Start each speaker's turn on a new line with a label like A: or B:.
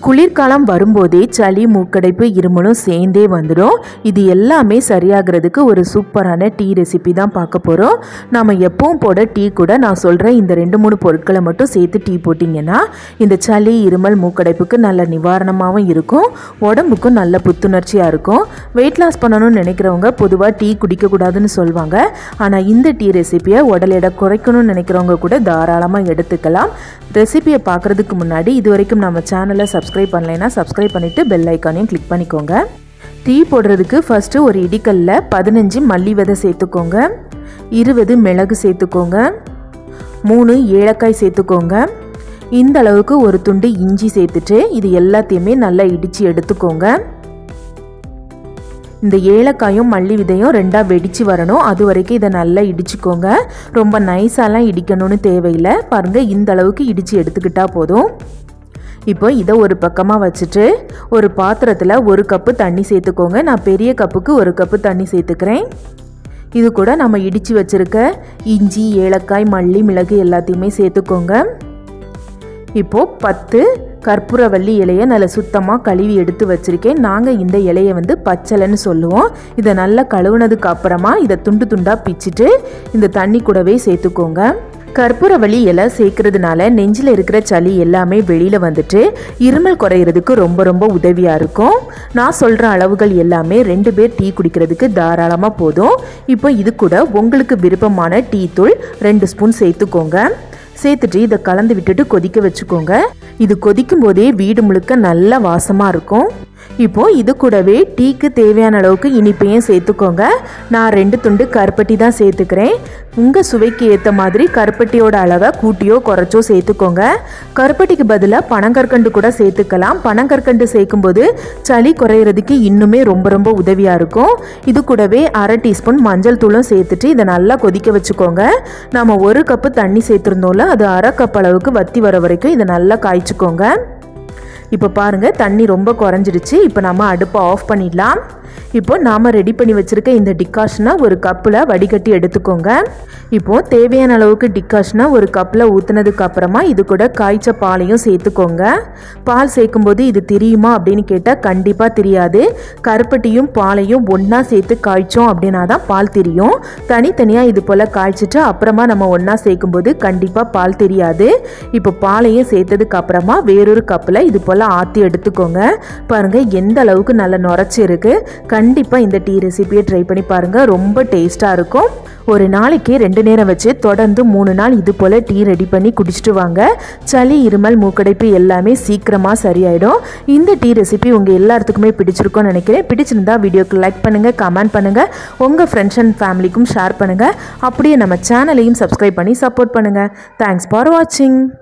A: குளிர்காலம் வரும்போதே சளி மூக்கடைப்பு இருமலும் சேர்ந்தே வந்துடும் இது எல்லாமே சரியாகிறதுக்கு ஒரு சூப்பரான டீ ரெசிபி தான் பார்க்க போகிறோம் நாம் எப்பவும் போட டீ கூட நான் சொல்கிறேன் இந்த ரெண்டு மூணு பொருட்களை மட்டும் சேர்த்து டீ போட்டிங்கன்னா இந்த சளி இருமல் மூக்கடைப்புக்கு நல்ல நிவாரணமாகவும் இருக்கும் உடம்புக்கும் நல்ல புத்துணர்ச்சியாக இருக்கும் வெயிட் லாஸ் பண்ணணும்னு நினைக்கிறவங்க பொதுவாக டீ குடிக்கக்கூடாதுன்னு சொல்லுவாங்க ஆனால் இந்த டீ ரெசிபியை உடல் எடை குறைக்கணும்னு நினைக்கிறவங்க கூட தாராளமாக எடுத்துக்கலாம் ரெசிபியை பார்க்குறதுக்கு முன்னாடி இது வரைக்கும் நம்ம சேனலை சப்ஸ்கிரைப் பண்ணலைன்னா சப்ஸ்கிரைப் பண்ணிவிட்டு பெல் ஐக்கானையும் கிளிக் பண்ணிக்கோங்க டீ போடுறதுக்கு ஃபஸ்ட்டு ஒரு இடிக்கல்ல பதினஞ்சு மல்லி விதை சேர்த்துக்கோங்க இருபது மிளகு சேர்த்துக்கோங்க மூணு ஏலக்காய் சேர்த்துக்கோங்க இந்த அளவுக்கு ஒரு துண்டு இஞ்சி சேர்த்துட்டு இது எல்லாத்தையுமே நல்லா இடித்து எடுத்துக்கோங்க இந்த ஏலக்காயும் மல்லி விதையும் ரெண்டாக வெடித்து வரணும் அது வரைக்கும் இதை நல்லா இடிச்சுக்கோங்க ரொம்ப நைஸாலாம் இடிக்கணும்னு தேவையில்லை பாருங்கள் இந்த அளவுக்கு இடித்து எடுத்துக்கிட்டால் போதும் இப்போ இதை ஒரு பக்கமாக வச்சுட்டு ஒரு பாத்திரத்தில் ஒரு கப்பு தண்ணி சேர்த்துக்கோங்க நான் பெரிய கப்புக்கு ஒரு கப்பு தண்ணி சேர்த்துக்கிறேன் இது கூட நம்ம இடித்து வச்சுருக்க இஞ்சி ஏலக்காய் மல்லி மிளகு எல்லாத்தையுமே சேர்த்துக்கோங்க இப்போது பத்து கற்பூரவள்ளி இலையை நல்லா சுத்தமாக கழுவி எடுத்து வச்சுருக்கேன் நாங்கள் இந்த இலையை வந்து பச்சலைன்னு சொல்லுவோம் இதை நல்லா கழுவுனதுக்கு அப்புறமா இதை துண்டு துண்டாக பிச்சுட்டு இந்த தண்ணி கூடவே சேர்த்துக்கோங்க கற்பூரவள்ளி இலை சேர்க்கறதுனால நெஞ்சில் இருக்கிற சளி எல்லாமே வெளியில் வந்துட்டு இருமல் குறையிறதுக்கு ரொம்ப ரொம்ப உதவியாக இருக்கும் நான் சொல்கிற அளவுகள் எல்லாமே ரெண்டு பேர் டீ குடிக்கிறதுக்கு தாராளமாக போதும் இப்போ இது கூட உங்களுக்கு விருப்பமான டீ தூள் ரெண்டு ஸ்பூன் சேர்த்துக்கோங்க சேர்த்துட்டு இதை கலந்து விட்டுட்டு கொதிக்க வச்சுக்கோங்க இது கொதிக்கும் போதே வீடு முழுக்க நல்ல வாசமாக இருக்கும் இப்போ இது கூடவே டீக்கு தேவையான அளவுக்கு இனிப்பையும் சேர்த்துக்கோங்க நான் ரெண்டு துண்டு கருப்பட்டி தான் சேர்த்துக்கிறேன் உங்கள் சுவைக்கு ஏற்ற மாதிரி கருப்பட்டியோட அளவை கூட்டியோ குறைச்சோ சேர்த்துக்கோங்க கருப்பட்டிக்கு பதிலாக பனங்கற்கண்டு கூட சேர்த்துக்கலாம் பனங்கற்கண்டு சேர்க்கும்போது சளி குறையிறதுக்கு இன்னுமே ரொம்ப ரொம்ப உதவியாக இருக்கும் இது கூடவே அரை டீஸ்பூன் மஞ்சள் தூளும் சேர்த்துட்டு இதை நல்லா கொதிக்க வச்சுக்கோங்க நம்ம ஒரு கப்பு தண்ணி சேர்த்துருந்தோம்ல அது அரை கப் அளவுக்கு வத்தி வர வரைக்கும் இதை நல்லா காய்ச்சிக்கோங்க இப்போ பாருங்கள் தண்ணி ரொம்ப குறைஞ்சிருச்சு இப்போ நம்ம அடுப்பை ஆஃப் பண்ணிடலாம் இப்போ நாம் ரெடி பண்ணி வச்சுருக்க இந்த டிகாஷனை ஒரு கப்பில் வடிகட்டி எடுத்துக்கோங்க இப்போது தேவையான அளவுக்கு டிகாஷனை ஒரு கப்பில் ஊற்றுனதுக்கு அப்புறமா இது கூட காய்ச்ச பாலையும் சேர்த்துக்கோங்க பால் சேர்க்கும்போது இது தெரியுமா அப்படின்னு கேட்டால் கண்டிப்பாக தெரியாது கருப்பட்டியும் பாலையும் ஒன்றா சேர்த்து காய்ச்சோம் அப்படின்னா தான் பால் தெரியும் தனித்தனியாக இது போல் காய்ச்சிட்டு அப்புறமா நம்ம ஒன்றா சேர்க்கும்போது கண்டிப்பாக பால் தெரியாது இப்போ பாலையும் சேர்த்ததுக்கு அப்புறமா வேறொரு கப்பில் இது போல் ஆற்றி எடுத்துக்கோங்க பாருங்கள் எந்த அளவுக்கு நல்ல நுரைச்சி இருக்குது கண்டிப்பாக இந்த டீ ரெசிபியை ட்ரை பண்ணி பாருங்கள் ரொம்ப டேஸ்ட்டாக இருக்கும் ஒரு நாளைக்கு ரெண்டு நேரம் வச்சு தொடர்ந்து மூணு நாள் இது போல் டீ ரெடி பண்ணி குடிச்சிட்டு வாங்க சளி இருமல் மூக்கடைப்பு எல்லாமே சீக்கிரமாக சரியாயிடும் இந்த டீ ரெசிபி உங்கள் எல்லாத்துக்குமே பிடிச்சிருக்கும்னு நினைக்கிறேன் பிடிச்சிருந்தா வீடியோக்கு லைக் பண்ணுங்கள் கமெண்ட் பண்ணுங்கள் உங்கள் ஃப்ரெண்ட்ஸ் அண்ட் ஃபேமிலிக்கும் ஷேர் பண்ணுங்கள் அப்படியே நம்ம சேனலையும் சப்ஸ்கிரைப் பண்ணி சப்போர்ட் பண்ணுங்கள் தேங்க்ஸ் ஃபார் வாட்சிங்